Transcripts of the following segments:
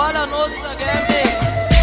ولا نص جامد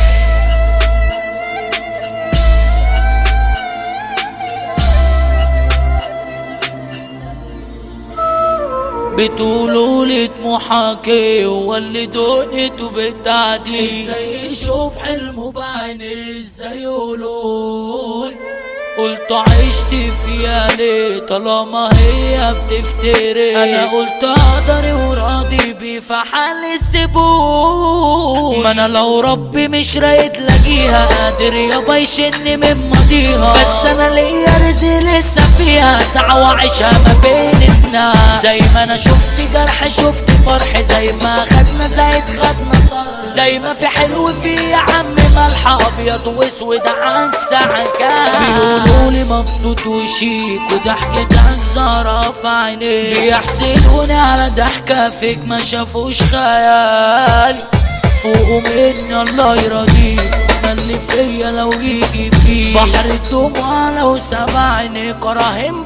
بتقولوا لي طموحك ايه هو اللي دنيته بتعدي ازاي يشوف حلمه بعين ازاي يقولون قلت عشت فيها ليه طالما هي بتفتري انا قلت اقدر وراضي بيه فحل الزبون ما انا لو ربي مش رايد لاقيها قادر يابا يشني من ماضيها بس انا ليا رزق لسه فيها ساعة واعيشها ما بين الناس زي ما انا شفت جرح شفت فرح زي ما خدنا زايد خدنا طرح زي ما في حلو في يا عم ملح ابيض واسود عكس عكاز بيقولوا لي مبسوط وشيك وضحكتك زهرة في عينيك بيحسدوني على ضحكة فيك ما شافوش خيالي فوقوا مني الله يرضيك ما اللي فيا لو يجي فيه بحر الدموع لو سبع عينيك راهن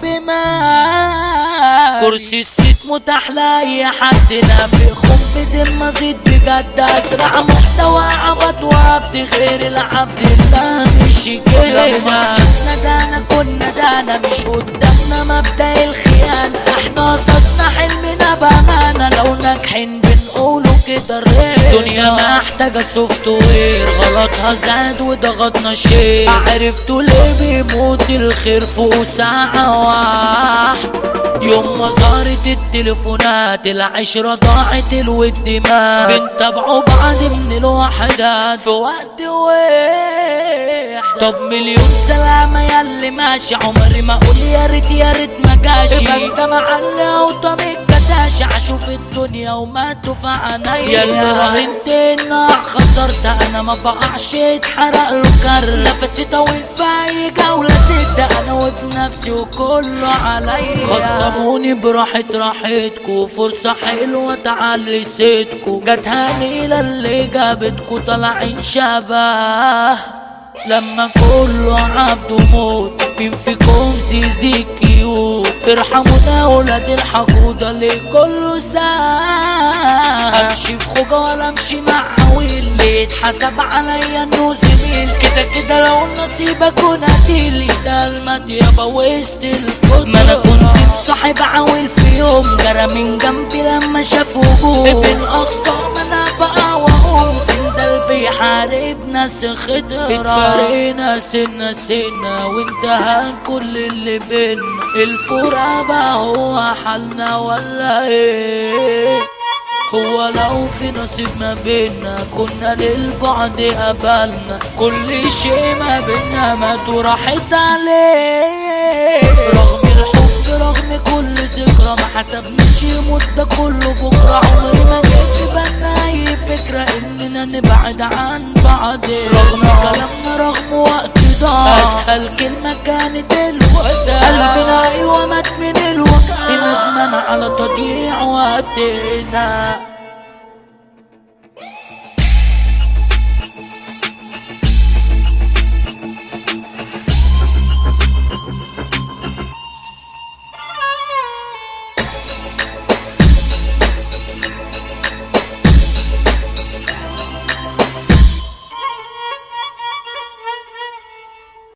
بما كرسي الست متاح لاي حد نافق خم بذمة زيد بجد اسرع محتوى عبط وعبد غير العبد الله مش كده ندانا كنا دانا مش قدامنا مبدأ الخيانة احنا قصدنا حلمنا بأمانة لو ناجحين بنقوله كده الريح الدنيا محتاجة سوفت وير غلطها زاد وضغطنا شيء عرفتوا ليه بيموت الخير فوق ساعة واحدة يوم ما صارت التليفونات العشرة ضاعت الود ما بنتابعوا بعض من الوحدات في وقت واحد طب مليون سلامة ياللي ماشي عمري ما اقول يا ريت يا ريت ما جاشي يبقى انت معلق وطمك كداش اشوف الدنيا وما تفع عينيا ياللي راهنت انك خسرت انا ما بقعش اتحرق له كر نفسي طويل في اي جولة ستة انا وبنفسي وكله عليا خصموني براحة راحتكو فرصة حلوة تعلي سيدكو جت هنيلة اللي جابتكو طالعين شبه لما كله عبد وموت مين فيكم زيزي كيوت ارحمونا ولاد الحقودة اللي كله ساعة امشي بخوجة ولا امشي مع عويل اللي يتحسب عليا انه زميل كده كده لو النصيب اكون قتيل ده المد يابا وسط الكتب ما انا كنت بصاحب عويل في يوم جرى من جنبي لما شاف وجوه ابن اخصام انا بقى واقوم سندل بيحارب ناس خضرة اتفرقنا سنة سنة وانتهى كل اللي بينا الفرقة بقى هو حالنا ولا ايه هو لو في نصيب ما بينا كنا للبعد قبلنا كل شيء ما بينا مات وراحت عليه رغم الحب رغم كل ذكرى ما حسبناش يموت ده كله بكرة عمري ما جه في بالنا أي فكرة إننا نبعد عن بعض رغم كلامنا رغم وقت ضاع أسهل كلمة كانت الوداع قلبنا أيوة مات من الوجع ندمان على تضييع وقتنا